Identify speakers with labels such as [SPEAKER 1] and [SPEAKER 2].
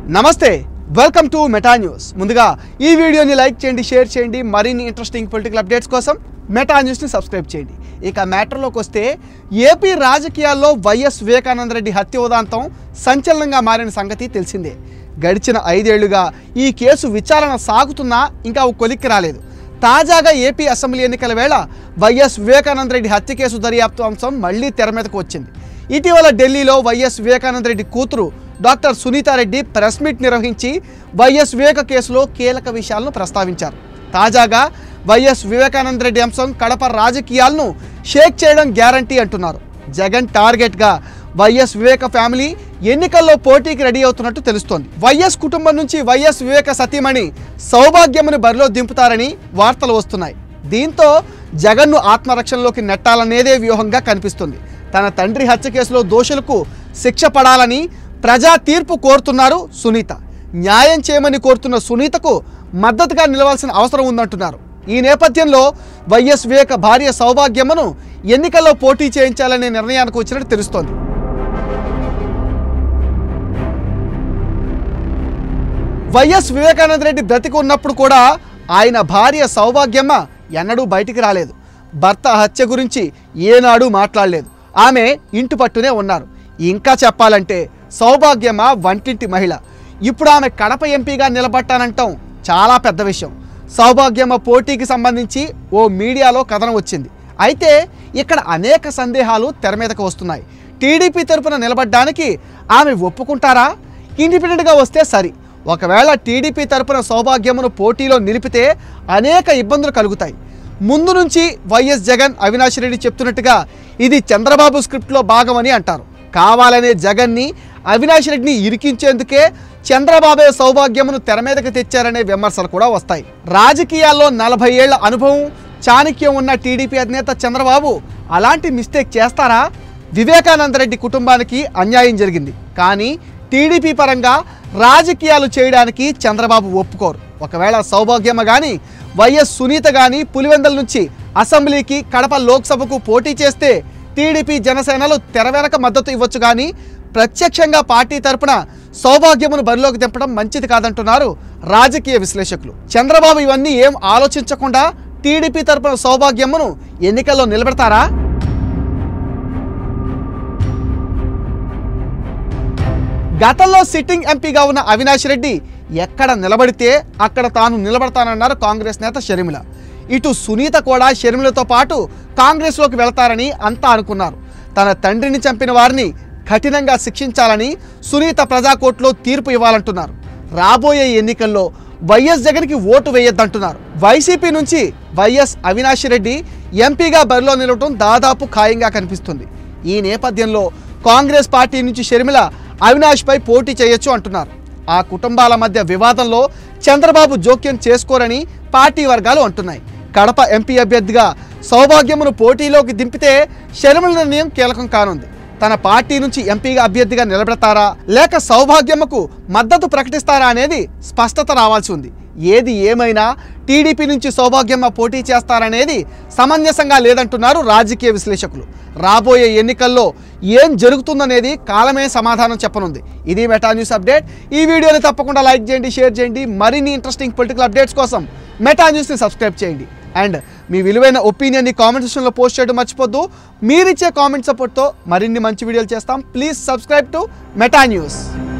[SPEAKER 1] నమస్తే welcome to Meta news ముందుగా ఈ వీడియోని లైక్ చేయండి షేర్ చేయండి మరిన్ని ఇంట్రెస్టింగ్ పొలిటికల్ అప్డేట్స్ కోసం మెటా న్యూస్ని సబ్స్క్రైబ్ చేయండి ఇక మ్యాటర్లోకి వస్తే ఏపీ రాజకీయాల్లో వైఎస్ వివేకానంద రెడ్డి హత్య ఉదాంతం సంచలనంగా మారిన సంగతి తెలిసిందే గడిచిన ఐదేళ్లుగా ఈ కేసు విచారణ సాగుతున్నా ఇంకా ఓ కొలిక్కి రాలేదు తాజాగా ఏపీ అసెంబ్లీ ఎన్నికల వేళ వైఎస్ వివేకానంద రెడ్డి హత్య కేసు దర్యాప్తు అంశం మళ్లీ తెర మీదకు వచ్చింది ఇటీవల ఢిల్లీలో వైఎస్ వివేకానంద రెడ్డి కూతురు డాక్టర్ సునీతారెడ్డి ప్రెస్ మీట్ నిర్వహించి వైఎస్ వివేక కేసులో కీలక విషయాలను ప్రస్తావించారు తాజాగా వైఎస్ వివేకానంద రెడ్డి అంశం కడప రాజకీయాలను షేక్ చేయడం గ్యారంటీ అంటున్నారు జగన్ టార్గెట్గా వైఎస్ వివేక ఫ్యామిలీ ఎన్నికల్లో పోటీకి రెడీ అవుతున్నట్టు తెలుస్తోంది వైఎస్ కుటుంబం నుంచి వైఎస్ వివేక సతీమణి సౌభాగ్యముని బరిలో దింపుతారని వార్తలు వస్తున్నాయి దీంతో జగన్ను ఆత్మరక్షణలోకి నెట్టాలనేదే వ్యూహంగా కనిపిస్తుంది తన తండ్రి హత్య కేసులో దోషులకు శిక్ష పడాలని ప్రజా తీర్పు కోరుతున్నారు సునీత న్యాయం చేయమని కోరుతున్న సునీతకు మద్దతుగా నిలవాల్సిన అవసరం ఉందంటున్నారు ఈ నేపథ్యంలో వైఎస్ వివేక భార్య సౌభాగ్యమ్మను ఎన్నికల్లో పోటీ చేయించాలనే నిర్ణయానికి వచ్చినట్టు తెలుస్తోంది వైఎస్ వివేకానంద రెడ్డి బ్రతికి ఉన్నప్పుడు కూడా ఆయన భార్య సౌభాగ్యమ్మ ఎన్నడూ బయటికి రాలేదు భర్త హత్య గురించి ఏనాడు మాట్లాడలేదు ఆమె ఇంటి పట్టునే ఉన్నారు ఇంకా చెప్పాలంటే సౌభాగ్యమ్మ వంటింటి మహిళ ఇప్పుడు ఆమె కడప ఎంపీగా నిలబట్టానంటాం చాలా పెద్ద విషయం సౌభాగ్యమ్మ పోటీకి సంబంధించి ఓ మీడియాలో కథనం వచ్చింది అయితే ఇక్కడ అనేక సందేహాలు తెర మీదకు వస్తున్నాయి టీడీపీ తరపున నిలబడ్డానికి ఆమె ఒప్పుకుంటారా ఇండిపెండెంట్గా వస్తే సరి ఒకవేళ టీడీపీ తరపున సౌభాగ్యమును పోటీలో నిలిపితే అనేక ఇబ్బందులు కలుగుతాయి ముందు నుంచి వైఎస్ జగన్ అవినాష్ రెడ్డి చెప్తున్నట్టుగా ఇది చంద్రబాబు స్క్రిప్ట్లో భాగమని అంటారు కావాలనే జగన్ని అవినాష్ రెడ్డిని ఇరికించేందుకే చంద్రబాబే సౌభాగ్యమును తెర మీదకి తెచ్చారనే విమర్శలు కూడా వస్తాయి రాజకీయాల్లో నలభై ఏళ్ల అనుభవం చాణక్యం ఉన్న టీడీపీ అధినేత చంద్రబాబు అలాంటి మిస్టేక్ చేస్తారా వివేకానంద రెడ్డి కుటుంబానికి అన్యాయం జరిగింది కానీ టీడీపీ పరంగా రాజకీయాలు చేయడానికి చంద్రబాబు ఒప్పుకోరు ఒకవేళ సౌభాగ్యమ్మ కానీ వైఎస్ సునీత కానీ పులివెందల నుంచి అసెంబ్లీకి కడప లోక్సభకు పోటీ చేస్తే టీడీపీ జనసేనలు తెర వెనక మద్దతు ఇవ్వచ్చు కానీ ప్రత్యక్షంగా పార్టీ తరపున సౌభాగ్యమును బరిలోకి దింపడం మంచిది కాదంటున్నారు రాజకీయ విశ్లేషకులు చంద్రబాబు ఇవన్నీ ఏం ఆలోచించకుండా టీడీపీ తరపున సౌభాగ్యమును ఎన్నికల్లో నిలబెడతారా గతంలో సిట్టింగ్ ఎంపీగా ఉన్న అవినాష్ రెడ్డి ఎక్కడ నిలబడితే అక్కడ తాను నిలబడతానన్నారు కాంగ్రెస్ నేత షర్మిల ఇటు సునీత కూడా షర్మిలతో పాటు కాంగ్రెస్లోకి వెళతారని అంతా అనుకున్నారు తన తండ్రిని చంపిన వారిని కఠినంగా శిక్షించాలని సునీత ప్రజాకోర్టులో తీర్పు ఇవ్వాలంటున్నారు రాబోయే ఎన్నికల్లో వైఎస్ జగన్కి ఓటు వేయొద్దంటున్నారు వైసీపీ నుంచి వైఎస్ అవినాష్ రెడ్డి ఎంపీగా బరిలో నిలవటం దాదాపు ఖాయంగా కనిపిస్తుంది ఈ నేపథ్యంలో కాంగ్రెస్ పార్టీ నుంచి షర్మిల అవినాష్పై పోటీ చేయొచ్చు అంటున్నారు ఆ కుటుంబాల మధ్య వివాదంలో చంద్రబాబు జోక్యం చేసుకోరని పార్టీ వర్గాలు అంటున్నాయి కడప ఎంపీ అభ్యర్థిగా సౌభాగ్యమును పోటీలోకి దింపితే షర్మిల నిర్ణయం కీలకం కానుంది తన పార్టీ నుంచి ఎంపీగా అభ్యర్థిగా నిలబెడతారా లేక సౌభాగ్యమ్మకు మద్దతు ప్రకటిస్తారా అనేది స్పష్టత రావాల్సి ఉంది ఏది ఏమైనా టీడీపీ నుంచి సౌభాగ్యమ్మ పోటీ చేస్తారనేది సమంజసంగా లేదంటున్నారు రాజకీయ విశ్లేషకులు రాబోయే ఎన్నికల్లో ఏం జరుగుతుందనేది కాలమే సమాధానం చెప్పనుంది ఇది మెటా న్యూస్ అప్డేట్ ఈ వీడియోని తప్పకుండా లైక్ చేయండి షేర్ చేయండి మరిన్ని ఇంట్రెస్టింగ్ పొలిటికల్ అప్డేట్స్ కోసం మెటా న్యూస్ని సబ్స్క్రైబ్ చేయండి అండ్ మీ విలువైన ఒపీనియన్ని కామెంట్ సెక్షన్లో పోస్ట్ చేయడం మర్చిపోద్దు మీరిచ్చే కామెంట్ సపోర్ట్తో మరిన్ని మంచి వీడియోలు చేస్తాం please subscribe to Meta news